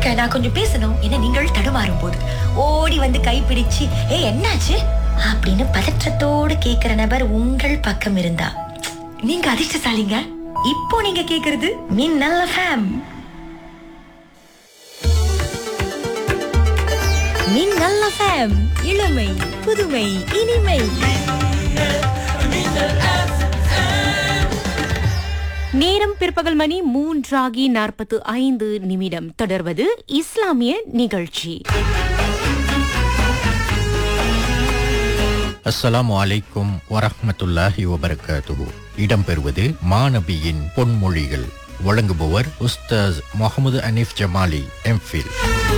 இருங்க நான் கொஞ்சம் பேசணும் என நீங்கள் தடுமாறும் போது ஓடி வந்து கைப்பிடிச்சு ஏ என்னாச்சு அப்படின்னு பதற்றத்தோடு கேக்குற நபர் உங்கள் பக்கம் இருந்தா நீங்க அதிர்ஷ்டசாலிங்க இப்போ நீங்க கேக்குறது மின்னல் ஃபேம் மின்னல் ஃபேம் இளமை புதுமை இனிமை நேரம் பிற்பகல் மணி மூன்றாகி நாற்பத்து ஐந்து நிமிடம் தொடர்வது இஸ்லாமிய நிகழ்ச்சி அஸ்ஸலாமு அலைக்கும் வரஹ்மத்துல்லாஹி வபரகாத்துஹு இடம்பெறுவது மாநபியின் பொன்மொழிகள் வழங்குபவர் உஸ்தாஸ் முகமது அனீஃப் ஜமாலி எம்ஃபில்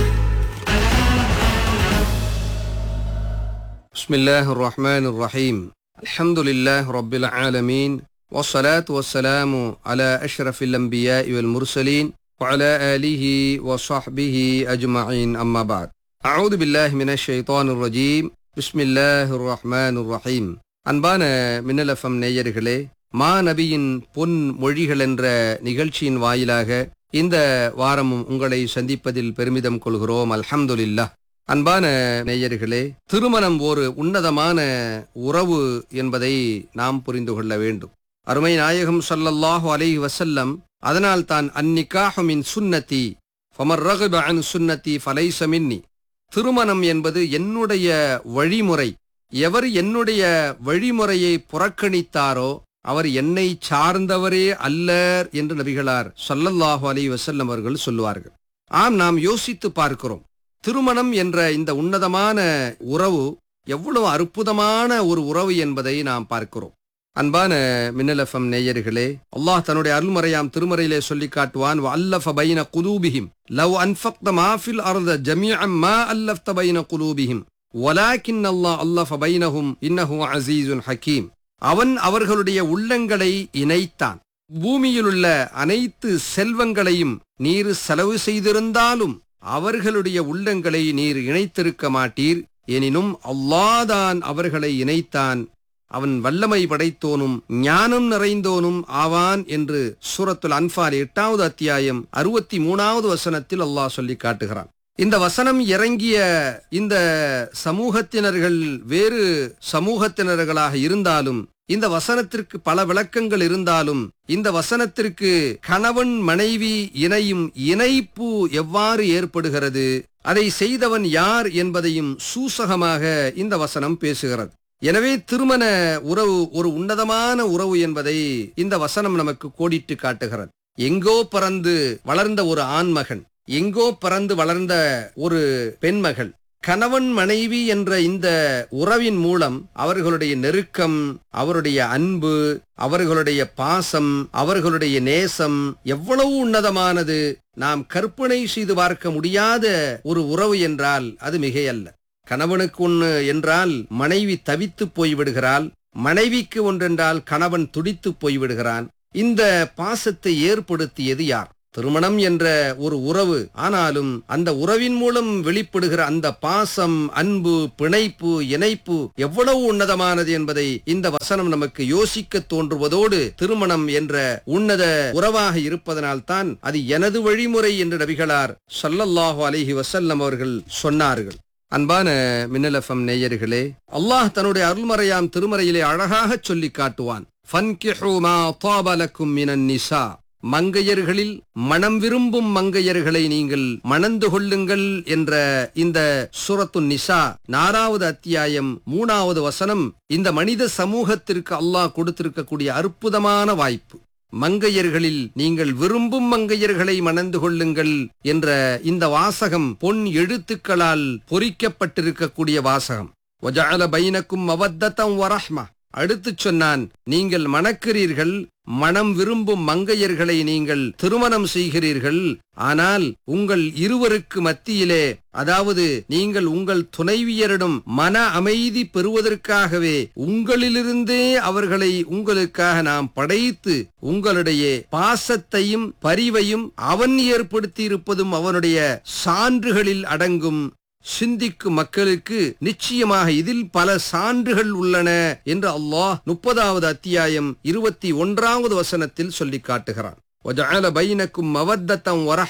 بسم الله الرحمن الرحيم الحمد لله رب العالمين والصلاة والسلام على أشرف الأنبياء والمرسلين وعلى آله وصحبه أجمعين أما بعد أعوذ بالله من الشيطان الرجيم بسم الله الرحمن الرحيم அன்பான மின்னலஃபம் நேயர்களே மா நபியின் பொன் மொழிகள் என்ற நிகழ்ச்சியின் வாயிலாக இந்த வாரமும் உங்களை சந்திப்பதில் பெருமிதம் கொள்கிறோம் அல்ஹம்துலில்லாஹ் அன்பான நேயர்களே திருமணம் ஒரு உன்னதமான உறவு என்பதை நாம் புரிந்து கொள்ள வேண்டும் அருமை நாயகம் ஸல்லல்லாஹு அலைஹி வஸல்லம் அதனால் தான் அந்நிக்காஹு மின் சுன்னதி ஃபமர் ரகிப அன் சுன்னதி ஃபலைஸ மின்னி திருமணம் என்பது என்னுடைய வழிமுறை எவர் என்னுடைய வழிமுறையை புறக்கணித்தாரோ அவர் என்னை சார்ந்தவரே அல்லர் என்று நபிகளார் ஸல்லல்லாஹு அலைஹி வஸல்லம் அவர்கள் சொல்லுவார்கள் ஆம் நாம் யோசித்து பார்க்கிறோம் திருமணம் என்ற இந்த உன்னதமான உறவு எவ்வளவு அற்புதமான ஒரு உறவு என்பதை நாம் பார்க்கிறோம் அன்பான மின்னலஃபம் நேயர்களே அல்லாஹ் தன்னுடைய அருள்மறையாம் திருமறையிலே சொல்லி காட்டுவான் அல்லஃப பைன குலூபிஹிம் லவ் அன்ஃபக்த மாஃபில் அர்த ஜமீஅம் மா அல்லஃப்த பைன குலூபிஹிம் வலாக்கின் அல்லாஹ் அல்லஃப பைனஹும் இன்னஹு அசீசுன் ஹக்கீம் அவன் அவர்களுடைய உள்ளங்களை இணைத்தான் பூமியிலுள்ள அனைத்து செல்வங்களையும் நீர் செலவு செய்திருந்தாலும் அவர்களுடைய உள்ளங்களை நீர் இணைத்திருக்க மாட்டீர் எனினும் அல்லாதான் அவர்களை இணைத்தான் அவன் வல்லமை படைத்தோனும் ஞானம் நிறைந்தோனும் ஆவான் என்று சூரத்துல் அன்பால் எட்டாவது அத்தியாயம் அறுபத்தி மூணாவது வசனத்தில் அல்லாஹ் சொல்லி காட்டுகிறான் இந்த வசனம் இறங்கிய இந்த சமூகத்தினர்கள் வேறு சமூகத்தினர்களாக இருந்தாலும் இந்த வசனத்திற்கு பல விளக்கங்கள் இருந்தாலும் இந்த வசனத்திற்கு கணவன் மனைவி இணையும் இணைப்பு எவ்வாறு ஏற்படுகிறது அதை செய்தவன் யார் என்பதையும் சூசகமாக இந்த வசனம் பேசுகிறது எனவே திருமண உறவு ஒரு உன்னதமான உறவு என்பதை இந்த வசனம் நமக்கு கோடிட்டு காட்டுகிறது எங்கோ பிறந்து வளர்ந்த ஒரு ஆண்மகன் எங்கோ பிறந்து வளர்ந்த ஒரு பெண்மகள் கணவன் மனைவி என்ற இந்த உறவின் மூலம் அவர்களுடைய நெருக்கம் அவருடைய அன்பு அவர்களுடைய பாசம் அவர்களுடைய நேசம் எவ்வளவு உன்னதமானது நாம் கற்பனை செய்து பார்க்க முடியாத ஒரு உறவு என்றால் அது மிகையல்ல கணவனுக்கு ஒன்று என்றால் மனைவி தவித்து போய்விடுகிறாள் மனைவிக்கு ஒன்றென்றால் கணவன் துடித்து போய்விடுகிறான் இந்த பாசத்தை ஏற்படுத்தியது யார் திருமணம் என்ற ஒரு உறவு ஆனாலும் அந்த உறவின் மூலம் வெளிப்படுகிற அந்த பாசம் அன்பு பிணைப்பு இணைப்பு எவ்வளவு உன்னதமானது என்பதை இந்த வசனம் நமக்கு யோசிக்க தோன்றுவதோடு திருமணம் என்ற உன்னத உறவாக இருப்பதனால் தான் அது எனது வழிமுறை என்று நபிகளார் ஸல்லல்லாஹு அலைஹி வஸல்லம் அவர்கள் சொன்னார்கள் அன்பான மின்னலஃபம் நேயர்களே அல்லாஹ் தன்னுடைய அருள்மறையாம் திருமறையிலே அழகாக சொல்லி காட்டுவான் ஃபன்கிஹு மா தாப லக்கும் மினன் நிசா மங்கையர்களில் மனம் விரும்பும் மங்கையர்களை நீங்கள் மணந்து கொள்ளுங்கள் என்ற இந்த சூரத்து நிசா நாறாவது அத்தியாயம் மூணாவது வசனம் இந்த மனித சமூகத்திற்கு அல்லாஹ் கொடுத்திருக்கக்கூடிய அற்புதமான வாய்ப்பு மங்கையர்களில் நீங்கள் விரும்பும் மங்கையர்களை மணந்து கொள்ளுங்கள் என்ற இந்த வாசகம் பொன் எழுத்துக்களால் பொறிக்கப்பட்டிருக்கக்கூடிய வாசகம் வஜஅல பைனக்கும் மவத்தத்தம் வரஹ்மா அடுத்து சொன்னான் நீங்கள் மணக்கிறீர்கள் மனம் விரும்பும் மங்கையர்களை நீங்கள் திருமணம் செய்கிறீர்கள் ஆனால் உங்கள் இருவருக்கு மத்தியிலே அதாவது நீங்கள் உங்கள் துணைவியரிடம் மன அமைதி பெறுவதற்காகவே உங்களிலிருந்தே அவர்களை உங்களுக்காக நாம் படைத்து உங்களுடைய பாசத்தையும் பரிவையும் அவன் ஏற்படுத்தி இருப்பதும் அவனுடைய சான்றுகளில் அடங்கும் சிந்திக்கும் மக்களுக்கு நிச்சயமாக இதில் பல சான்றுகள் உள்ளன என்று அல்லாஹ் முப்பதாவது அத்தியாயம் இருபத்தி ஒன்றாவது வசனத்தில் சொல்லி காட்டுகிறான் وَجَعَلَ بَيْنَكُمْ مَوَدَّةً وَرَحْمَةً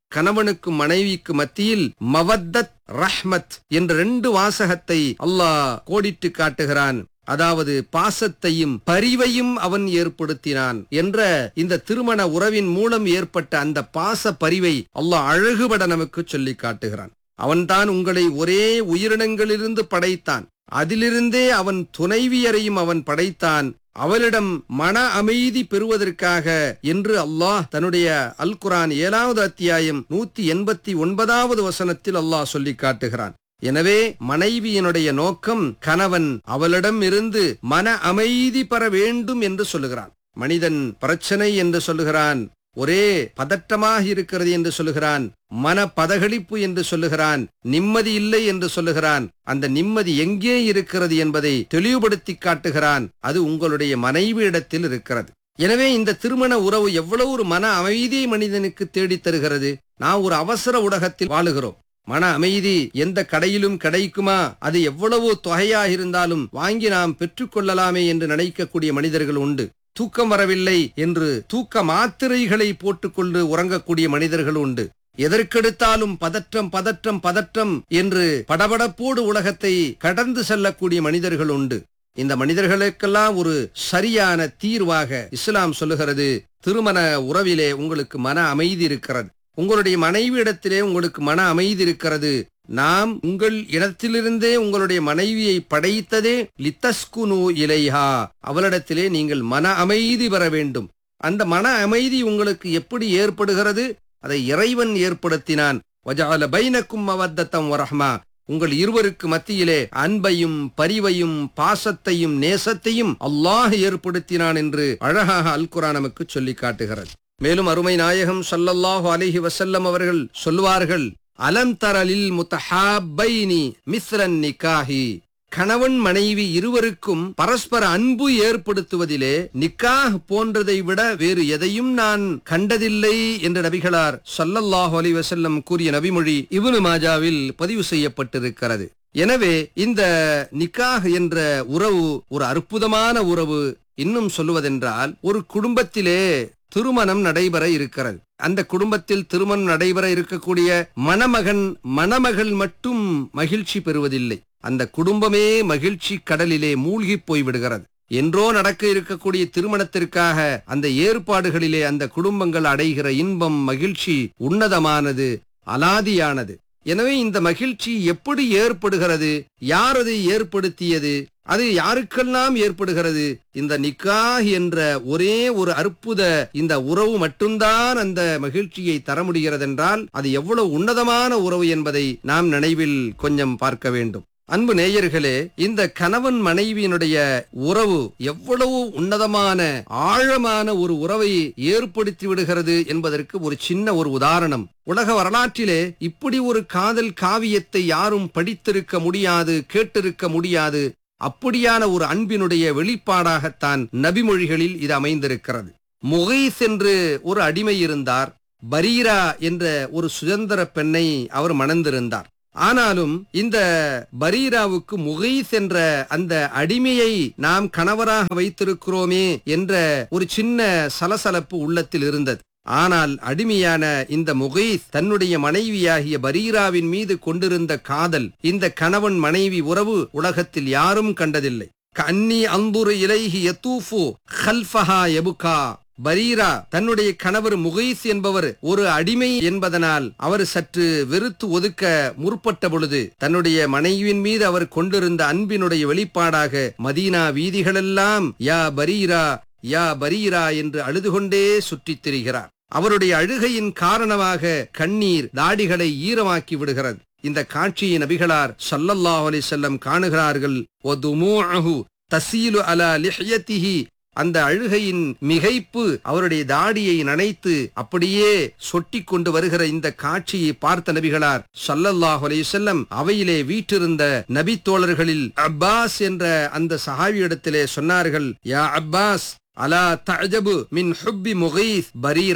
கணவனுக்கும் மனைவிக்கு மத்தியில் மவத்தத் ரஹ்மத் என்ற ரெண்டு வாசகத்தை அல்லாஹ் கோடிட்டு காட்டுகிறான் அதாவது பாசத்தையும் பரிவையும் அவன் ஏற்படுத்தினான் என்ற இந்த திருமண உறவின் மூலம் ஏற்பட்ட அந்த பாச பரிவை அல்லாஹ் அழகுபட நமக்கு சொல்லி காட்டுகிறான் அவன்தான் உங்களை ஒரே உயிரினங்களிலிருந்து படைத்தான் அதிலிருந்தே அவன் துணைவியரையும் அவன் படைத்தான் அவளிடம் மன அமைதி பெறுவதற்காக என்று அல்லாஹ் தன்னுடைய அல் குரான் ஏழாவது அத்தியாயம் நூத்தி எண்பத்தி ஒன்பதாவது வசனத்தில் அல்லாஹ் சொல்லி காட்டுகிறான் எனவே மனைவியினுடைய நோக்கம் கணவன் அவளிடம் இருந்து மன அமைதி பெற வேண்டும் என்று சொல்லுகிறான் மனிதன் பிரச்சனை என்று சொல்லுகிறான் ஒரே பதட்டமாக இருக்கிறது என்று சொல்லுகிறான் மன பதகளிப்பு என்று சொல்லுகிறான் நிம்மதி இல்லை என்று சொல்லுகிறான் அந்த நிம்மதி எங்கே இருக்கிறது என்பதை தெளிவுபடுத்தி காட்டுகிறான் அது உங்களுடைய மனைவியிடத்தில் இருக்கிறது எனவே இந்த திருமண உறவு எவ்வளவு ஒரு மன அமைதியை மனிதனுக்கு தேடித் தருகிறது நான் ஒரு அவசர உலகத்தில் வாழுகிறோம் மன அமைதி எந்த கடையிலும் கிடைக்குமா அது எவ்வளவு தொகையா இருந்தாலும் வாங்கி நாம் பெற்றுக்கொள்ளலாமே என்று நினைக்கக்கூடிய மனிதர்கள் உண்டு தூக்கம் வரவில்லை என்று தூக்க மாத்திரைகளை போட்டுக்கொண்டு உறங்கக்கூடிய மனிதர்கள் உண்டு எதற்கெடுத்தாலும் பதற்றம் பதற்றம் பதற்றம் என்று படபடப்போடு உலகத்தை கடந்து செல்லக்கூடிய மனிதர்கள் உண்டு இந்த மனிதர்களுக்கெல்லாம் ஒரு சரியான தீர்வாக இஸ்லாம் சொல்லுகிறது திருமண உறவிலே உங்களுக்கு மன அமைதி இருக்கிறது உங்களுடைய மனைவியிடத்திலே உங்களுக்கு மன அமைதி இருக்கிறது நாம் உங்கள் இடத்திலிருந்தே உங்களுடைய மனைவியை படைத்ததே லித்தஸ்குனு இலைஹா அவளிடத்திலே நீங்கள் மன அமைதி பெற வேண்டும் அந்த மன அமைதி உங்களுக்கு எப்படி ஏற்படுகிறது அதை இறைவன் ஏற்படுத்தினான் வஜால பைனக்கும் மவத்தத்தம் வரஹ்மா உங்கள் இருவருக்கு மத்தியிலே அன்பையும் பரிவையும் பாசத்தையும் நேசத்தையும் அல்லாஹ் ஏற்படுத்தினான் என்று அழகாக அல் குரான் நமக்கு சொல்லி காட்டுகிறது மேலும் அருமை நாயகம் ஸல்லல்லாஹு அலைஹி வஸல்லம் அவர்கள் சொல்வார்கள் அலம் தரலில் முத்தஹாபைனி மிஸ்ரன் நிக்காஹி கணவன் மனைவி இருவருக்கும் பரஸ்பர அன்பு ஏற்படுத்துவதிலே நிக்காஹ் போன்றதை விட வேறு எதையும் நான் கண்டதில்லை என்று நபிகளார் ஸல்லல்லாஹு அலைஹி வஸல்லம் கூறிய நபிமொழி இப்னு மாஜாவில் பதிவு செய்யப்பட்டிருக்கிறது எனவே இந்த நிக்காஹ் என்ற உறவு ஒரு அற்புதமான உறவு இன்னும் சொல்லுவதென்றால் ஒரு குடும்பத்திலே திருமணம் நடைபெற இருக்கிறது அந்த குடும்பத்தில் திருமணம் நடைபெற இருக்கக்கூடிய மணமகன் மணமகள் மட்டும் மகிழ்ச்சி பெறுவதில்லை அந்த குடும்பமே மகிழ்ச்சி கடலிலே மூழ்கி போய் விடுகிறது என்றோ நடக்க இருக்கக்கூடிய திருமணத்திற்காக அந்த ஏற்பாடுகளிலே அந்த குடும்பங்கள் அடைகிற இன்பம் மகிழ்ச்சி உன்னதமானது அலாதியானது எனவே இந்த மகிழ்ச்சி எப்படி ஏற்படுகிறது யார் அதை ஏற்படுத்தியது அது யாருக்கெல்லாம் ஏற்படுகிறது இந்த நிக்காஹ் என்ற ஒரே ஒரு அற்புத இந்த உறவு மட்டும்தான் அந்த மகிழ்ச்சியை தர முடிகிறது என்றால் அது எவ்வளவு உன்னதமான உறவு என்பதை நாம் நினைவில் கொஞ்சம் பார்க்க வேண்டும் அன்பு நேயர்களே இந்த கணவன் மனைவியினுடைய உறவு எவ்வளவு உன்னதமான ஆழமான ஒரு உறவை ஏற்படுத்தி விடுகிறது என்பதற்கு ஒரு சின்ன ஒரு உதாரணம் உலக வரலாற்றிலே இப்படி ஒரு காதல் காவியத்தை யாரும் படித்திருக்க முடியாது கேட்டிருக்க முடியாது அப்படியான ஒரு அன்பினுடைய வெளிப்பாடாகத்தான் நபிமொழிகளில் இது அமைந்திருக்கிறது முகைஸ் என்று ஒரு அடிமை இருந்தார் பரீரா என்ற ஒரு சுதந்திர பெண்ணை அவர் மணந்திருந்தார் ஆனாலும் இந்த பரீராவுக்கு முகைஸ் என்ற அந்த அடிமையை நாம் கணவராக வைத்திருக்கிறோமே என்ற ஒரு சின்ன சலசலப்பு உள்ளத்தில் இருந்தது ஆனால் அடிமையான இந்த முகைஸ் தன்னுடைய மனைவியாகிய பரீராவின் மீது கொண்டிருந்த காதல் இந்த கணவன் மனைவி உறவு உலகத்தில் யாரும் கண்டதில்லை கன்னி அந்துரு இலைஹி யத்தூஃபு ஹல்ஃபஹா எபுகா பரீரா தன்னுடைய கணவர் முகைஸ் என்பவர் ஒரு அடிமை என்பதனால் அவர் சற்று வெறுத்து ஒதுக்க முற்பட்ட பொழுது தன்னுடைய மனைவியின் மீது அவர் கொண்டிருந்த அன்பினுடைய வெளிப்பாடாக மதீனா வீதிகளெல்லாம் யா பரீரா யா பரீரா என்று அழுது கொண்டே சுற்றித் திரிகிறார் அவருடைய அழுகையின் காரணமாக கண்ணீர் தாடிகளை ஈரமாக்கி விடுகிறது இந்த காட்சியை நபிகளார் ஸல்லல்லாஹு அலைஹி வஸல்லம் காணுகிறார்கள் வதுமூஅஹு தசீலு அலா லிஹ்யத்திஹி அந்த அழுகையின் மிகைப்பு அவருடைய தாடியை நனைத்து அப்படியே சொட்டி கொண்டு வருகிற இந்த காட்சியை பார்த்த நபிகளார் ஸல்லல்லாஹு அலைஹி வஸல்லம் அவையிலே வீற்றிருந்த நபி தோழர்களில் அப்பாஸ் என்ற அந்த சஹாபியிடத்திலே சொன்னார்கள் யா அப்பாஸ் அலா தஅஜபு மின் ஹுப்பி முகைஸ் பரீரா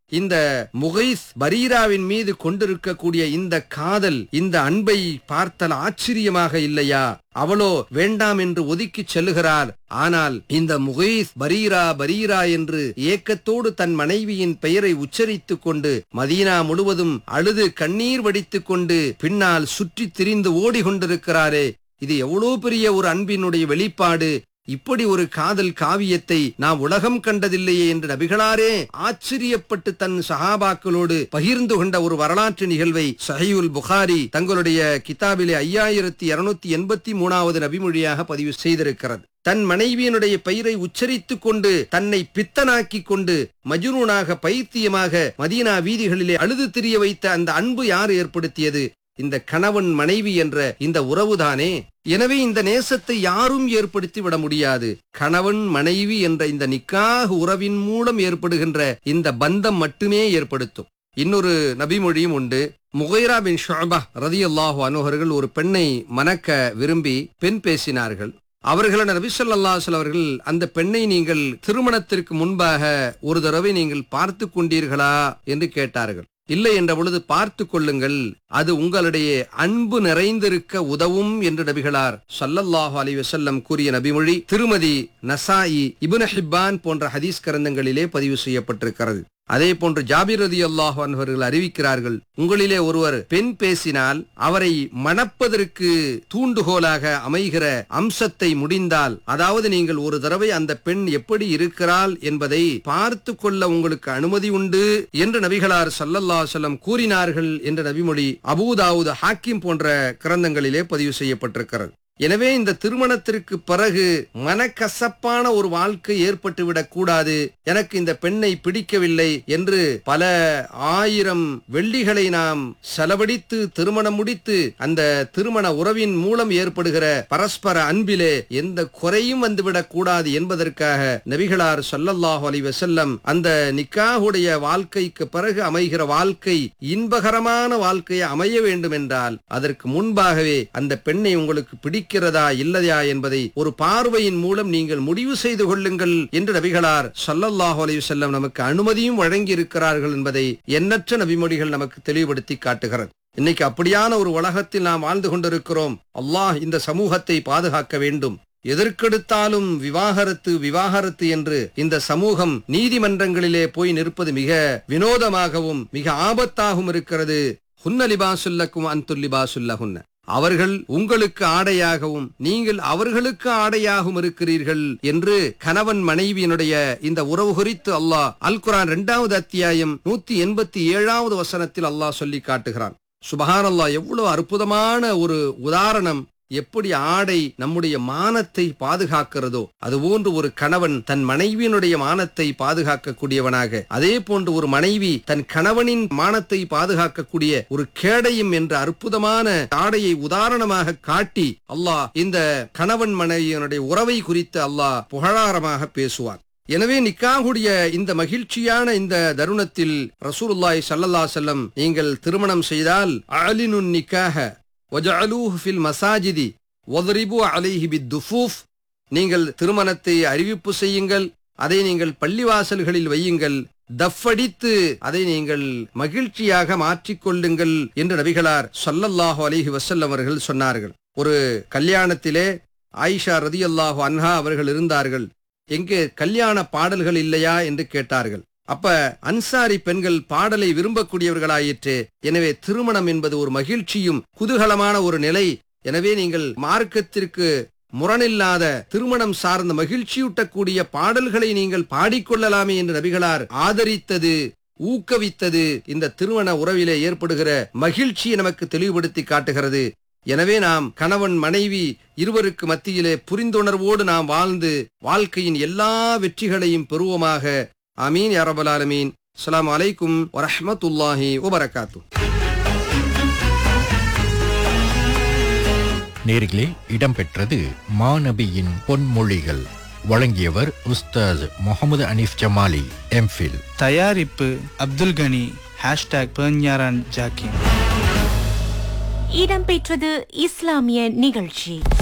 இந்த முகைஸ் பரீராவின் மீது கொண்டிருக்கக்கூடிய இந்த காதல் இந்த அன்பை பார்த்தல் ஆச்சரியமாக இல்லையா அவளோ வேண்டாம் என்று ஒதுக்கிச் செல்லுகிறார் ஆனால் இந்த முகைஸ் பரீரா பரீரா என்று ஏக்கத்தோடு தன் மனைவியின் பெயரை உச்சரித்துக் கொண்டு மதீனா முழுவதும் அழுது கண்ணீர் வடித்துக் கொண்டு பின்னால் சுற்றித் திரிந்து ஓடிக்கொண்டிருக்கிறாரே இது எவ்வளவு பெரிய ஒரு அன்பினுடைய வெளிப்பாடு இப்படி ஒரு காதல் காவியத்தை நாம் உலகம் கண்டதில்லையே என்று நபிகளாரே ஆச்சரியப்பட்டு தன் சஹாபாக்களோடு பகிர்ந்து கொண்ட ஒரு வரலாற்று நிகழ்வை சஹீவுல் புகாரி தங்களுடைய கிதாபிலே ஐயாயிரத்தி இருநூத்தி எண்பத்தி மூணாவது நபிமொழியாக பதிவு செய்திருக்கிறது தன் மனைவியினுடைய பெயரை உச்சரித்துக் கொண்டு தன்னை பித்தனாக்கிக் கொண்டு மஜுனூனாக பைத்தியமாக மதீனா வீதிகளிலே அழுது திரிய வைத்த அந்த அன்பு யார் ஏற்படுத்தியது இந்த கணவன் மனைவி என்ற இந்த உறவுதானே எனவே இந்த நேசத்தை யாரும் ஏற்படுத்தி விட முடியாது கணவன் மனைவி என்ற இந்த நிக்காக உறவின் மூலம் ஏற்படுகின்ற இந்த பந்தம் மட்டுமே ஏற்படுத்தும் இன்னொரு நபிமொழியும் உண்டு முகைரா பின் ஷுபா ரதியல்லாஹு அனுகர்கள் ஒரு பெண்ணை மணக்க விரும்பி பெண் பேசினார்கள் அவர்களின் நபி ஸல்லல்லாஹு அலைஹி அவர்கள் அந்த பெண்ணை நீங்கள் திருமணத்திற்கு முன்பாக ஒரு தடவை நீங்கள் பார்த்து கொண்டீர்களா என்று கேட்டார்கள் இல்லை என்ற பொழுது பார்த்து கொள்ளுங்கள் அது உங்களுடைய அன்பு நிறைந்திருக்க உதவும் என்று நபிகளார் ஸல்லல்லாஹு அலைஹி வஸல்லம் கூறிய நபிமொழி திருமதி நசாயி இப்னு ஹிப்பான் போன்ற ஹதீஸ் கரந்தங்களிலே பதிவு செய்யப்பட்டிருக்கிறது அதே போன்று ஜாபிர் ரதி அல்லாஹ் அவர்கள் அறிவிக்கிறார்கள் உங்களிலே ஒருவர் பெண் பேசினால் அவரை மணப்பதற்கு தூண்டுகோலாக அமைகிற அம்சத்தை முடிந்தால் அதாவது நீங்கள் ஒரு தடவை அந்த பெண் எப்படி இருக்கிறாள் என்பதை பார்த்து கொள்ள உங்களுக்கு அனுமதி உண்டு என்று நபிகளார் சல்லல்லா செல்லம் கூறினார்கள் என்ற நபிமொழி அபூதாவுது ஹாக்கிம் போன்ற கிரந்தங்களிலே பதிவு செய்யப்பட்டிருக்கிறது எனவே இந்த திருமணத்திற்கு பிறகு மனக்கசப்பான ஒரு வாழ்க்கை ஏற்பட்டுவிடக் கூடாது எனக்கு இந்த பெண்ணை பிடிக்கவில்லை என்று பல ஆயிரம் வெள்ளிகளை நாம் செலவழித்து திருமணம் முடித்து அந்த திருமண உறவின் மூலம் ஏற்படுகிற பரஸ்பர அன்பிலே எந்த குறையும் வந்துவிடக் கூடாது என்பதற்காக நபிகளார் ஸல்லல்லாஹு அலைஹி வஸல்லம் அந்த நிக்காஹுடைய வாழ்க்கைக்கு பிறகு அமைகிற வாழ்க்கை இன்பகரமான வாழ்க்கையை அமைய வேண்டும் என்றால் அதற்கு முன்பாகவே அந்த பெண்ணை உங்களுக்கு பிடிக்கிறதா இல்லையா என்பதை ஒரு பார்வையின் மூலம் நீங்கள் முடிவு செய்து கொள்ளுங்கள் என்று நபிகளார் ஸல்லல்லாஹு அலைஹி வஸல்லம் நமக்கு அனுமதியும் வழங்கி இருக்கிறார்கள் என்பதை எண்ணற்ற நபிமொழிகள் நமக்கு தெளிவுபடுத்தி காட்டுகிறது இன்னைக்கு அப்படியான ஒரு உலகத்தில் நாம் வாழ்ந்து கொண்டிருக்கிறோம் அல்லாஹ் இந்த சமூகத்தை பாதுகாக்க வேண்டும் எதற்கெடுத்தாலும் விவாகரத்து விவாகரத்து என்று இந்த சமூகம் நீதிமன்றங்களிலே போய் நிற்பது மிக வினோதமாகவும் மிக ஆபத்தாகவும் இருக்கிறது ஹுன்ன லிபாசுல்லக்கும் அன்துல் லிபாசுல்லஹுன்ன அவர்கள் உங்களுக்கு ஆடையாகவும் நீங்கள் அவர்களுக்கு ஆடையாகவும் இருக்கிறீர்கள் என்று கணவன் மனைவியினுடைய இந்த உறவு குறித்து அல்லாஹ் அல் குரான் இரண்டாவது அத்தியாயம் நூத்தி எண்பத்தி ஏழாவது வசனத்தில் அல்லாஹ் சொல்லி காட்டுகிறான் சுபஹான் அல்லாஹ் எவ்வளவு அற்புதமான ஒரு உதாரணம் எப்படி ஆடை நம்முடைய மானத்தை பாதுகாக்கிறதோ அதுபோன்று ஒரு கணவன் தன் மனைவியினுடைய மானத்தை பாதுகாக்கக்கூடியவனாக அதே போன்று ஒரு மனைவி தன் கணவனின் மானத்தை பாதுகாக்கக்கூடிய ஒரு கேடயம் என்ற அற்புதமான ஆடையை உதாரணமாக காட்டி அல்லாஹ் இந்த கணவன் மனைவியினுடைய உறவை குறித்து அல்லாஹ் புகழாரமாக பேசுவார் எனவே நிக்காகுடைய இந்த மகிழ்ச்சியான இந்த தருணத்தில் ரசூலுல்லாஹி ஸல்லல்லாஹு அலைஹி வஸல்லம் நீங்கள் திருமணம் செய்தால் அலினுன் நிக்காக வஜஅலூஹு ஃபில் மசாஜிதி வதரிபு அலைஹி பித்துஃபூஃப் நீங்கள் திருமணத்தை அறிவிப்பு செய்யுங்கள் அதை நீங்கள் பள்ளிவாசல்களில் வையுங்கள் தஃபடித்து அதை நீங்கள் மகிழ்ச்சியாக மாற்றிக்கொள்ளுங்கள் என்று நபிகளார் ஸல்லல்லாஹு அலைஹி வஸல்லம் அவர்கள் சொன்னார்கள் ஒரு கல்யாணத்திலே ஆயிஷா ரதியல்லாஹு அன்ஹா அவர்கள் இருந்தார்கள் எங்கே கல்யாண பாடல்கள் இல்லையா என்று கேட்டார்கள் அப்ப அன்சாரி பெண்கள் பாடலை விரும்பக்கூடியவர்களாயிற்று எனவே திருமணம் என்பது ஒரு மகிழ்ச்சியும் குதூகலமான ஒரு நிலை எனவே நீங்கள் மார்க்கத்திற்கு முரணில்லாத திருமணம் சார்ந்த மகிழ்ச்சியூட்டக்கூடிய பாடல்களை நீங்கள் பாடிக்கொள்ளலாமே என்று நபிகளார் ஆதரித்தது ஊக்குவித்தது இந்த திருமண உறவிலே ஏற்படுகிற மகிழ்ச்சியை நமக்கு தெளிவுபடுத்தி காட்டுகிறது எனவே நாம் கணவன் மனைவி இருவருக்கு மத்தியிலே புரிந்துணர்வோடு நாம் வாழ்ந்து வாழ்க்கையின் எல்லா வெற்றிகளையும் பெறுவோமாக அமீன் யாரபல் ஆலமீன் அஸ்ஸலாமு அலைக்கும் வரஹ்மத்துல்லாஹி வபரகாத்து நேர்களே இடம்பெற்றது மாநபியின் பொன்மொழிகள் வழங்கியவர் உஸ்தாஸ் முகமது அனீஃப் ஜமாலி எம்ஃபில் தயாரிப்பு அப்துல் கனி ஹேஷ்டாக் பெர்ஞாரான் ஜாக்கின் இடம்பெற்றது இஸ்லாமிய நிகழ்ச்சி